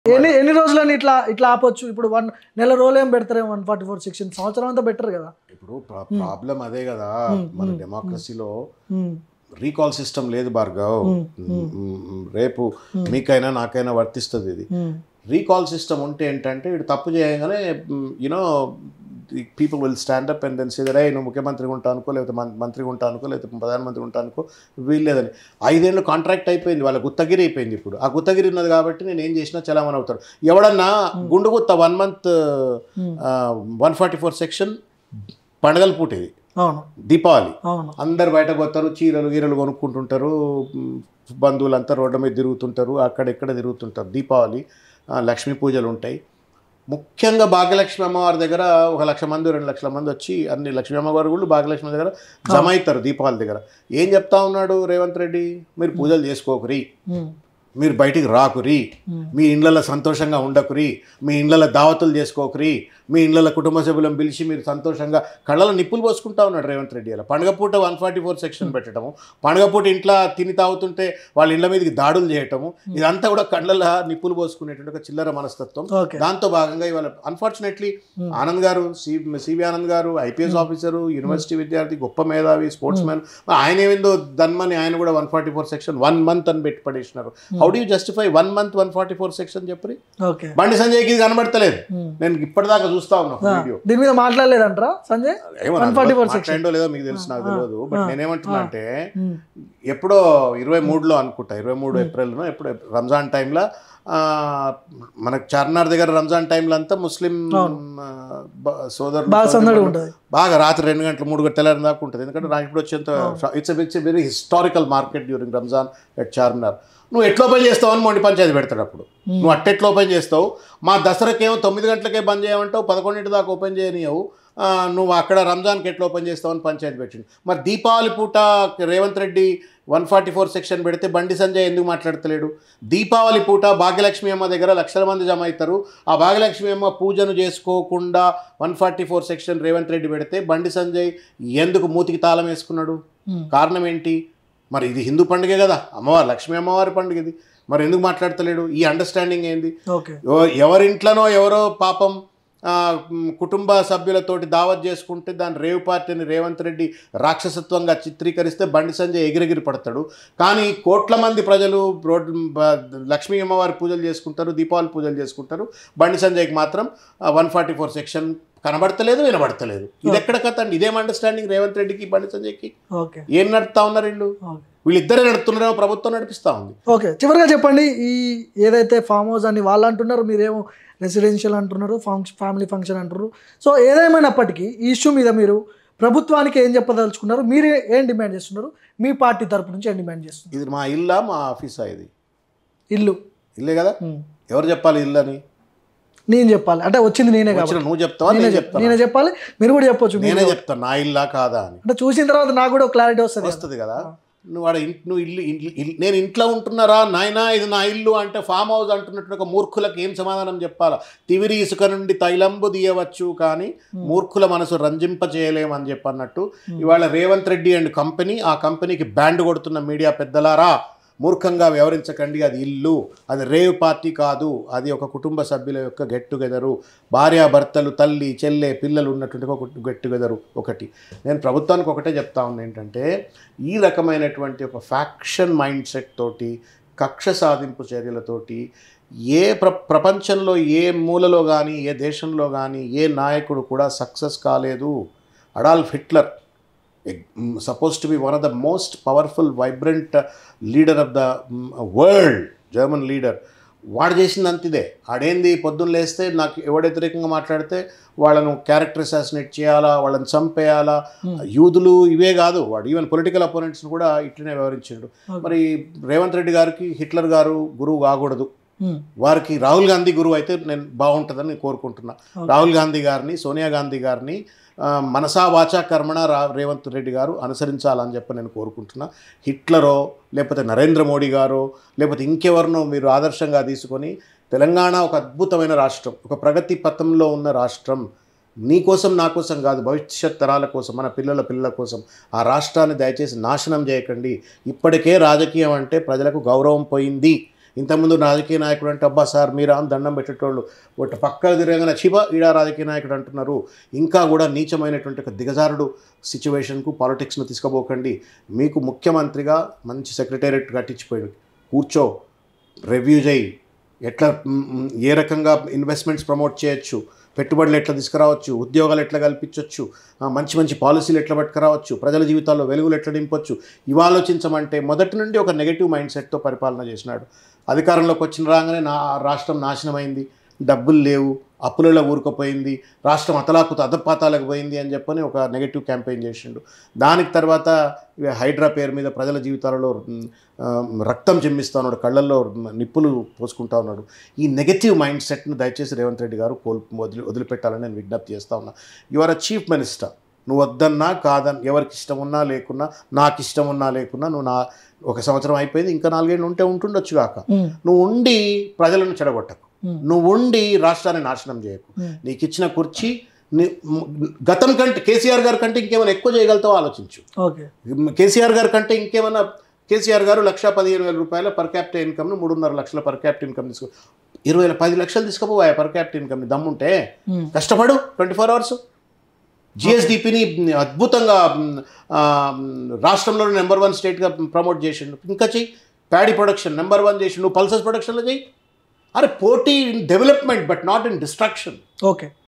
ఎన్ని ఎన్ని రోజులని ఇట్లా ఇట్లా ఆపొచ్చు ఇప్పుడు వన్ నెల రోజులు ఏం పెడతారేమో వన్ ఫార్టీ ఫోర్ సెక్షన్ సంవత్సరం అంతా బెటర్ కదా ఇప్పుడు ప్రాబ్లం అదే కదా మన డెమోక్రసీలో ఉమ్, రీకాల్ సిస్టమ్ లేదు భార్గవ్ మ్, రేపు మీకైనా నాకైనా వర్తిస్తుంది ఇది ఉమ్, రీకాల్ సిస్టమ్ ఉంటే ఏంటంటే ఇటు తప్పు చేయగానే you know people will stand up and then సిదరే నువ్వు ముఖ్యమంత్రిగా ఉంటా అనుకో లేకపోతే మం- మంత్రిగా ఉంటా అనుకో లేకపోతే ప్రధానమంత్రి ఉంటా అనుకో వీల్లేదని ఐదేళ్ళు కాంట్రాక్ట్ అయిపోయింది వాళ్ళ గుత్తగిరి అయిపోయింది ఇప్పుడు ఆ గుత్తగిరి ఉన్నది కాబట్టి నేను ఏం చేసినా చలామణి అవుతాడు ఎవడన్నా గుండు గుత్త one month one forty four section పండగల పూట ఇది అవును దీపావళి అవును అందరు బయటకు పోతారు చీరలు గీరలు కొనుక్కుంటుంటారు మ్, బంధువులంతా రోడ్ల మీద తిరుగుతుంటారు అక్కడెక్కడ తిరుగుతుంటారు దీపావళి ఆ, లక్ష్మీ పూజలు ఉంటాయి ముఖ్యంగా భాగ్యలక్ష్మి అమ్మవారి దగ్గర ఒక లక్ష మంది రెండు లక్షల మంది వచ్చి అన్ని లక్ష్మీ అమ్మవారి కూడా భాగ్యలక్ష్మి దగ్గర జమ అవుతారు దీపావళి దగ్గర ఏం చెప్తా ఉన్నాడు రేవంత్ రెడ్డి మీరు పూజలు చేసుకోకురి ఉమ్, మీరు బయటికి రాకురి Hmm. మీ ఇండ్లలో సంతోషంగా ఉండకురి మీ ఇండ్లలో దావతులు చేసుకోకురి మీ ఇండ్లలో కుటుంబ సభ్యులను పిలిచి మీరు సంతోషంగా కళ్ళలో నిప్పులు పోసుకుంటా ఉన్నాడు రేవంత్ రెడ్డి అలా పండగ పూట వన్ ఫార్టీ ఫోర్ సెక్షన్ పెట్టడము పండగ పూట ఇంట్లో తిని తాగుతుంటే వాళ్ళ ఇండ్ల మీదకి దాడులు చేయటము ఇదంతా కూడా కళ్ళలో నిప్పులు పోసుకునేటువంటి ఒక చిల్లర మనస్తత్వం ఓకే దాంతో భాగంగా ఇవాళ అన్ఫార్చునేట్లీ ఆనంద్ గారు సి సివి ఆనంద్ గారు ఐపీఎస్ ఆఫీసరు యూనివర్సిటీ విద్యార్థి గొప్ప మేధావి స్పోర్ట్స్ మ్యాన్ ఆయన ఏమిందో దన్మని ఆయన కూడా one forty four section one month అని పెట్టి పడేసినారు how do justify one month one forty four section చెప్పి ఓకే బండి సంజయ్కి ఇది కనబడతలేదు ఉమ్. నేను ఇప్పటిదాకా చూస్తా ఉన్నా ఆ, వీడియో దీని మీద మాట్లాడలేదంటారా సంజయ్ ఏమో 144 section. మాట్లాడిండో లేదో మీకు తెలుసు నాకు తెలియదు బట్ నేనేమంటున్నా అంటే ఉమ్, ఎప్పుడో ఇరవై మూడులో అనుకుంటా ఇరవై మూడు ఏప్రిల్నో ఎప్పుడు రంజాన్ టైంలో మనకు చార్మినార్ దగ్గర రంజాన్ టైంలో అంతా ముస్లిం ఆ, బ- సోదరులు బాగా సందడి సోదరులు ఉంటుంది బాగా రాత్రి రెండు గంటలు మూడు గంటల తెల్లారి దాకా ఉంటుంది ఎందుకంటే నాకు ఇప్పుడు వచ్చేంత it's it's very historical market during Ramzan at Charminar నువ్వు ఎట్లా ఓపెన్ చేస్తావు అని మొండి పంచాయతీ పెడతాడు అప్పుడు నువ్వు అట్టెట్లా ఓపెన్ చేస్తావు మా దసరాకేమో తొమ్మిది గంటలకే బంద్ చేయమంటావు పదకొండింటి దాకా ఓపెన్ చేయనియవు ఆ, నువ్వు అక్కడ రంజాన్కి ఎట్లా ఓపెన్ చేస్తావు అని పంచాయతీ పెట్టిండు మరి దీపావళి పూట Revanth Reddy one forty four section పెడితే బండి సంజయ్ ఎందుకు మాట్లాడతలేడు దీపావళి పూట భాగ్యలక్ష్మి అమ్మ దగ్గర లక్షల మంది జమ అవుతారు ఆ భాగ్యలక్ష్మి అమ్మ పూజను చేసుకోకుండా one forty four section Revanth Reddy పెడితే బండి సంజయ్ ఎందుకు మూతికి తాళం వేసుకున్నాడు ఉమ్, కారణం ఏంటి మరి ఇది హిందూ పండుగే కదా అమ్మవారు లక్ష్మీ అమ్మవారి పండుగ ఇది మరి ఎందుకు మాట్లాడతలేడు ఈ అండర్స్టాండింగ్ ఏంది ఓకే ఎవ- ఎవరింట్లోనో ఎవరో పాపం ఆ, మ్, కుటుంబ సభ్యులతోటి దావత్ చేసుకుంటే దాని రేవ్ పార్టీని రేవంత్ రెడ్డి రాక్షసత్వంగా చిత్రీకరిస్తే బండి సంజయ్ ఎగిరెగిరి పడతాడు కానీ కోట్ల మంది ప్రజలు రోడ్డు బ- లక్ష్మీ అమ్మవారి పూజలు చేసుకుంటారు దీపావళి పూజలు చేసుకుంటారు బండి సంజయ్కి మాత్రం వన్ ఫార్టీ ఫోర్ సెక్షన్ కనబడతలేదు వినబడతలేదు ఇది ఎక్కడ కథ అండి ఇదేం అండర్స్టాండింగ్ రేవంత్ రెడ్డికి బండి సంజయ్కి ఓకే ఏం నడుపుతా ఉన్నారు వీళ్ళు ఓకే వీళ్ళిద్దరే నడుపుతున్నారేమో ప్రభుత్వం నడిపిస్తా ఉంది ఓకే చివరిగా చెప్పండి ఈ ఏదైతే ఫామ్ హౌస్ అని వాళ్ళు అంటున్నారు మీరేమో రెసిడెన్షియల్ అంటున్నారు ఫంక్షన్ ఫ్యామిలీ ఫంక్షన్ అంటున్నారు సో ఏదేమైనప్పటికీ ఈ ఇష్యూ మీద మీరు ప్రభుత్వానికి ఏం చెప్పదలుచుకున్నారు మీరు ఏం డిమాండ్ చేస్తున్నారు మీ పార్టీ తరపు నుంచి ఏం డిమాండ్ చేస్తున్నారు ఇది మా ఇల్లా మా ఆఫీసా ఇది ఇల్లు ఇల్లే కదా ఉమ్. ఎవరు చెప్పాలి ఇల్లు అని నేను చెప్పాలి అంటే వచ్చింది నేనే కాబట్టి వచ్చిన నువ్వు చెప్తావా నేనే నేను చెప్- చెప్తాను నేనే చెప్పాలి మీరు కూడా చెప్పొచ్చు నేనే చెప్తాను నా ఇల్లా కాదా అని అంటే చూసిన తర్వాత నాకు కూడా క్లారిటీ వస్తుంది కదా. వస్తుంది కదా నువ్వు ఆడ ఇన్- నువ్వు ఇల్లు ఇల్లు- ఇల్లు- నేను ఇంట్లో ఉంటున్నారా నాయనా ఇది నా ఇల్లు అంటే ఫామ్ హౌస్ అంటున్నట్టు ఒక మూర్ఖులకు ఏం సమాధానం చెప్పాలా తివిరి ఇసుక నుండి తైలంబు తీయవచ్చు కానీ మూర్ఖుల మనసు రంజింప చేయలేమని చెప్పన్నట్టు ఇవాళ రేవంత్ రెడ్డి అండ్ కంపెనీ ఆ కంపెనీకి బ్యాండ్ కొడుతున్న మీడియా పెద్దలారా మూర్ఖంగా వ్యవహరించకండి అది ఇల్లు అది రేవ్ పార్టీ కాదు అది ఒక కుటుంబ సభ్యుల యొక్క గెట్ టుగెదరు భార్యాభర్తలు తల్లి చెల్లె పిల్లలు ఉన్నటువంటి ఒక గెట్ టుగెదరు ఒకటి నేను ప్రభుత్వానికి ఒకటే చెప్తా ఉంది ఏంటంటే ఈ రకమైనటువంటి ఒక ఫ్యాక్షన్ మైండ్ సెట్ తోటి కక్ష సాధింపు చర్యలతోటి ఏ ప్ర ప్రపంచంలో ఏ మూలలో కానీ ఏ దేశంలో కానీ ఏ నాయకుడు కూడా సక్సెస్ కాలేదు Adolf Hitler suppose to be one of the most powerful vibrant leader of the world German leader వాడు చేసింది అంతిదే ఆడేంది పొద్దున్న లేస్తే నాకు ఎవడు వ్యతిరేకంగా మాట్లాడితే వాళ్ళను క్యారెక్టర్ అసాసినేట్ చేయాలా వాళ్ళని చంపేయాలా యూదులు ఇవే కాదు వాడు ఈవెన్ పొలిటికల్ అపోనెంట్స్ని కూడా ఇట్లనే వ్యవహరించాడు మరి రేవంత్ రెడ్డి గారికి హిట్లర్ గారు గురువు కాకూడదు ఉమ్, వారికి రాహుల్ గాంధీ గురువు అయితే నేను బాగుంటుందని నేను కోరుకుంటున్నా రాహుల్ గాంధీ గారిని సోనియా గాంధీ గారిని ఆ, మనసా వాచా కర్మణ రా రేవంత్ రెడ్డి గారు అనుసరించాలని చెప్పి నేను కోరుకుంటున్నా హిట్లరో లేకపోతే నరేంద్ర మోడీ గారో లేకపోతే ఇంకెవరినో మీరు ఆదర్శంగా తీసుకొని తెలంగాణ ఒక అద్భుతమైన రాష్ట్రం ఒక ప్రగతి పథంలో ఉన్న రాష్ట్రం నీ కోసం నా కోసం కాదు భవిష్యత్ తరాల కోసం మన పిల్లల పిల్లల కోసం ఆ రాష్ట్రాన్ని దయచేసి నాశనం చేయకండి ఇప్పటికే రాజకీయం అంటే ప్రజలకు గౌరవం పోయింది ఇంతకుముందు రాజకీయ నాయకుడు అంటే అబ్బా సార్ మీరా అని దండం పెట్టేటోళ్ళు ఒకటి పక్క తిరగన శివ ఈడ రాజకీయ నాయకుడు అంటున్నారు ఇంకా కూడా నీచమైనటువంటి ఒక దిగజారుడు సిచ్యువేషన్కు పాలిటిక్స్ను తీసుకుపోకండి మీకు ముఖ్యమంత్రిగా మంచి సెక్రటేరియట్ కట్టించిపోయాడు కూర్చో రివ్యూ చేయి ఎట్లా మ్, మ్, ఏ రకంగా ఇన్వెస్ట్మెంట్స్ ప్రమోట్ చేయొచ్చు పెట్టుబడులు ఎట్లా తీసుకురావచ్చు ఉద్యోగాలు ఎట్లా కల్పించవచ్చు ఆ, మంచి మంచి పాలసీలు ఎట్లా పట్టుకురావచ్చు ప్రజల జీవితాల్లో వెలుగులు ఎట్లా నింపొచ్చు ఇవి ఆలోచించమంటే మొదటి నుండి ఒక నెగటివ్ మైండ్ సెట్తో పరిపాలన చేసినాడు అధికారంలోకి వచ్చిన రాగానే నా రాష్ట్రం నాశనమైంది డబ్బులు లేవు అప్పులలో ఊరుకుపోయింది రాష్ట్రం అతలాకుత అధపాతాలకు పోయింది అని చెప్పని ఒక నెగటివ్ క్యాంపెయిన్ చేసిండు దానికి తర్వాత ఇక హైడ్రా పేరు మీద ప్రజల జీవితాలలో మ్, ఆ, రక్తం చిమ్మిస్తా ఉన్నాడు కళ్ళల్లో నిప్పులు పోసుకుంటా ఉన్నాడు ఈ నెగటివ్ మైండ్ సెట్ను దయచేసి రేవంత్ రెడ్డి గారు కోల్ వదిలి వదిలిపెట్టాలని నేను విజ్ఞప్తి చేస్తా ఉన్నా you are a chief minister నువ్వు వద్దన్నా కాదన్నా ఎవరికి ఇష్టం ఉన్నా లేకున్నా నాకు ఇష్టం ఉన్నా లేకున్నా నువ్వు నా ఒక సంవత్సరం అయిపోయింది ఇంకా నాలుగేళ్ళు ఉంటే ఉంటుండొచ్చు కాక ఉమ్, నువ్వు ఉండి ప్రజలను చెడగొట్టకు ఉమ్, నువ్వు ఉండి రాష్ట్రాన్ని నాశనం చేయకు ఉమ్. నీకు ఇచ్చిన కుర్చీ ని- మ్, గతం కంటే కేసీఆర్ గారి కంటే ఇంకేమైనా ఎక్కువ చేయగలుగుతావో ఆలోచించు ఓకే కేసీఆర్ గారి కంటే ఇంకేమైనా కేసీఆర్ గారు లక్ష పదిహేను వేల రూపాయల పర్ క్యాపిటల్ ఇన్కమ్ను మూడున్నర లక్షల పర్ క్యాపిటల్ ఇన్కమ్ తీసుకో ఇరవై వేల పది లక్షలు తీసుకుపోయా పర్ క్యాపిటల్ ఇన్కమ్ని దమ్ముంటే ఉమ్, కష్టపడు ట్వంటీ ఫోర్ అవర్స్ జిఎస్డిపిని అద్భుతంగా మ్, ఆ, మ్, రాష్ట్రంలో నెంబర్ వన్ స్టేట్గా ప్రమోట్ చేసిండు ఇంకా చెయ్యి ప్యాడీ ప్రొడక్షన్ నెంబర్ వన్ చేసిండు పల్సస్ ప్రొడక్షన్లో చెయ్యి అరే పోటీ in development but not in distraction okay